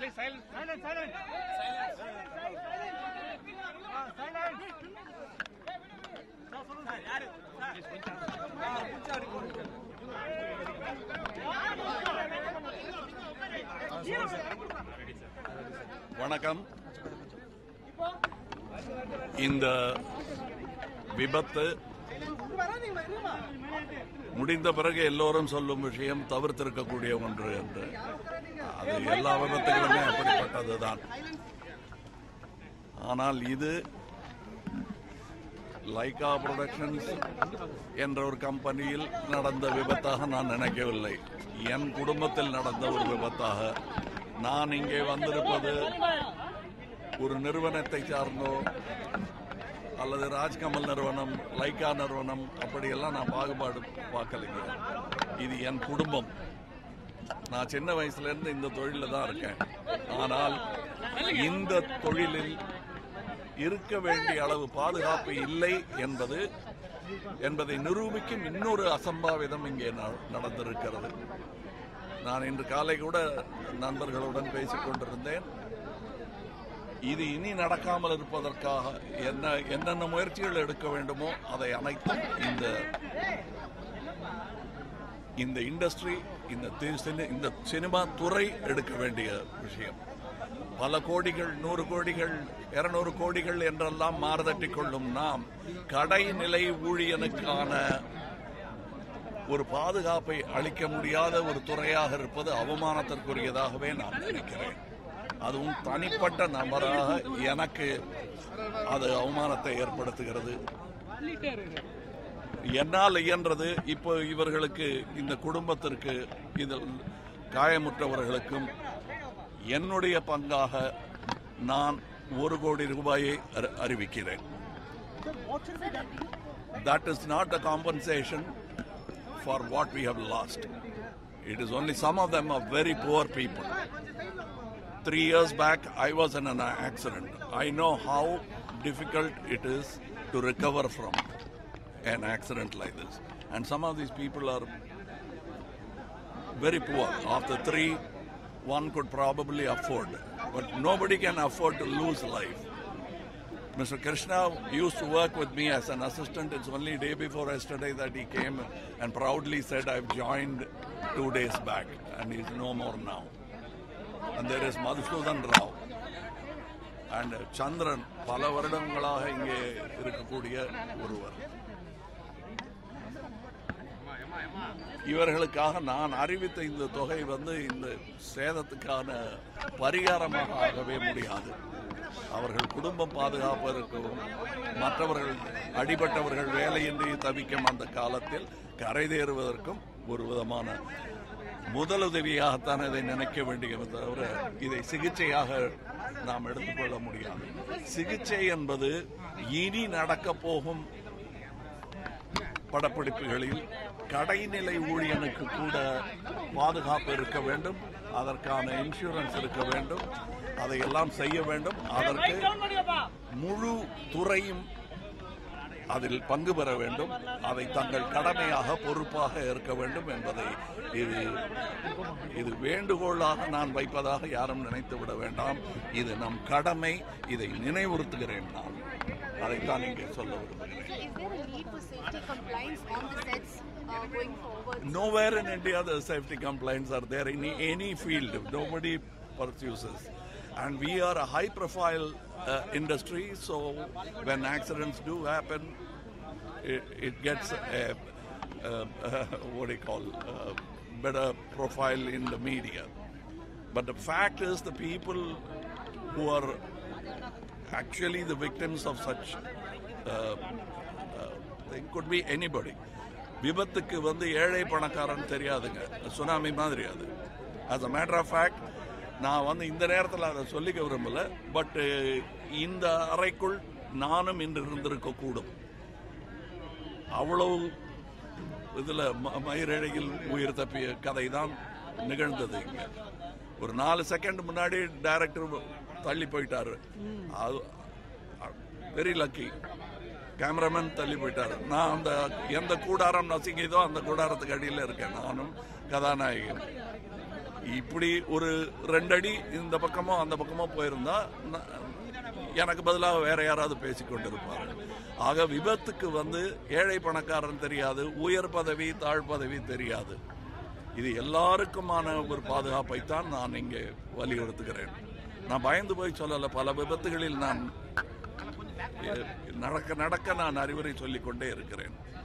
Please silence. Silence, silence. Ah, silence. வணக்கம் இந்த விபத்து முடிந்த பிறகு எல்லோரும் சொல்லும் விஷயம் தவிர்த்திருக்கக்கூடிய ஒன்று என்று அது எல்லா விபத்துகளுமே அப்படிப்பட்டதுதான் ஆனால் இது லைகா புரொடக்ஷன்ஸ் என்ற ஒரு கம்பெனியில் நடந்த விபத்தாக நான் நினைக்கவில்லை என் குடும்பத்தில் நடந்த ஒரு விபத்தாக நான் இங்கே வந்திருப்பது ஒரு நிறுவனத்தை சார்ந்தோ அல்லது ராஜ்கமல் நிறுவனம் லைக்கா நிறுவனம் அப்படியெல்லாம் நான் பாகுபாடு பார்க்கலைங்க இது என் குடும்பம் நான் சின்ன வயசுல இருந்து இந்த தொழில தான் இருக்கேன் ஆனால் இந்த தொழிலில் இருக்க வேண்டிய அளவு பாதுகாப்பு இல்லை என்பது என்பதை நிரூபிக்கும் இன்னொரு அசம்பாவிதம் இங்கே ந- நடந்திருக்கிறது நான் இன்று காலை கூட நண்பர்களுடன் பேசிக் கொண்டிருந்தேன் இது இனி நடக்காமல் இருப்பதற்காக என்ன என்னென்ன முயற்சிகள் எடுக்க வேண்டுமோ அதை அனைத்தும் இந்த இந்த இண்டஸ்ட்ரி இந்த தி- சினி- இந்த சினிமா துறை எடுக்க வேண்டிய விஷயம் பல கோடிகள் நூறு கோடிகள் இருநூறு கோடிகள் என்றெல்லாம் மாறுதட்டிக் கொள்ளும் நாம் கடைநிலை ஊழியனுக்கான ஒரு பாதுகாப்பை அளிக்க முடியாத ஒரு துறையாக இருப்பது அவமானத்திற்குரியதாகவே நான் நினைக்கிறேன் அதுவும் தனிப்பட்ட நபராக எனக்கு அது அவமானத்தை ஏற்படுத்துகிறது என்னால் இயன்றது இப்போ இவர்களுக்கு இந்த குடும்பத்திற்கு இதில் காயமுற்றவர்களுக்கும் என்னுடைய பங்காக நான் ஒரு கோடி ரூபாயை அறி- அறிவிக்கிறேன் that is not a compensation for what we have lost. It is only some of them are very poor people. Three years back, I was in an accident. I know how difficult it is to recover from an accident like this. And some of these people are very poor. After three, one could probably afford. But nobody can afford to lose life. Mr. Krishna used to work with me as an assistant. It's only day before yesterday that he came and proudly said, I've joined two days back, and he's no more now. And there is Madhusudan Rao and Chandran, பல வருடங்களாக இங்கே இருக்கக்கூடிய ஒருவர் இவர்களுக்காக நான் அறிவித்த இந்த தொகை வந்து இந்த சேதத்துக்கான பரிகாரமாக ஆகவே முடியாது அவர்கள் குடும்பம் பாதுகாப்பதற்கும் மற்றவர்கள் அடிபட்டவர்கள் வேலையின்றி தவிக்கும் அந்த காலத்தில் கரைதேறுவதற்கும் ஒரு விதமான முதலுதவியாகத்தான் இதை நினைக்க வேண்டியது தவிர இதை சிகிச்சையாக நாம் எடுத்துக்கொள்ள முடியாது சிகிச்சை என்பது இனி நடக்கப் போகும் படப்பிடிப்புகளில் கடைநிலை ஊழியனுக்கு கூட பாதுகாப்பு இருக்க வேண்டும் அதற்கான இன்சூரன்ஸ் இருக்க வேண்டும் அதையெல்லாம் செய்ய வேண்டும் அதற்கு முழு துறையும் அதில் பங்கு பெற வேண்டும் அதை தங்கள் கடமையாக பொறுப்பாக இருக்க வேண்டும் என்பதை இது இது வேண்டுகோளாக நான் வைப்பதாக யாரும் நினைத்து விட வேண்டாம் இது நம் கடமை இதை நினைவுறுத்துகிறேன் நான் அதைத்தான் இங்கே சொல்ல விரும்புகிறேன் So is there a need for safety compliance on the sets uh, going forward? Nowhere in India the safety complaints are there in any field. Nobody pursues this. And we are a high profile uh, industry, so when accidents do happen, it, it gets a, a, a, what do you call, a better profile in the media. But the fact is, the people who are actually the victims of such uh, uh, thing could be anybody. விபத்துக்கு வந்து ஏழை பணக்காரன் தெரியாதுங்க tsunami மாதிரி அது as a matter of fact நான் வந்து இந்த நேரத்தில் அதை சொல்லிக்க விரும்பல பட் இந்த அறைக்குள் நானும் இன்று இருந்திருக்க கூடும் அவ்வளவு இதுல ம- மயிரிழையில் உயிர் தப்பிய கதை தான் நிகழ்ந்தது இங்க ஒரு நாலு செகண்ட் முன்னாடி டைரக்டர் தள்ளி போயிட்டாரு அது வெரி லக்கி கேமராமேன் தள்ளி போயிட்டாரு நான் அந்த எந்த கூடாரம் நசுங்கியதோ அந்த கூடாரத்துக்கு அடியில் இருக்கேன் நானும் கதாநாயகன் இப்படி ஒரு ரெண்டடி இந்த பக்கமோ அந்த பக்கமோ போயிருந்தா ந- எனக்கு பதிலாக வேற யாராவது பேசிக்கொண்டிருப்பார் ஆக விபத்துக்கு வந்து ஏழை பணக்காரன் தெரியாது உயர் பதவி தாழ் பதவி தெரியாது இது எல்லாருக்குமான ஒரு பாதுகாப்பைத்தான் நான் இங்கே வலியுறுத்துகிறேன் நான் பயந்து போய் சொல்லல பல விபத்துகளில் நான் எ- நடக்க நடக்க நான் அறிவுரை சொல்லிக் கொண்டே இருக்கிறேன்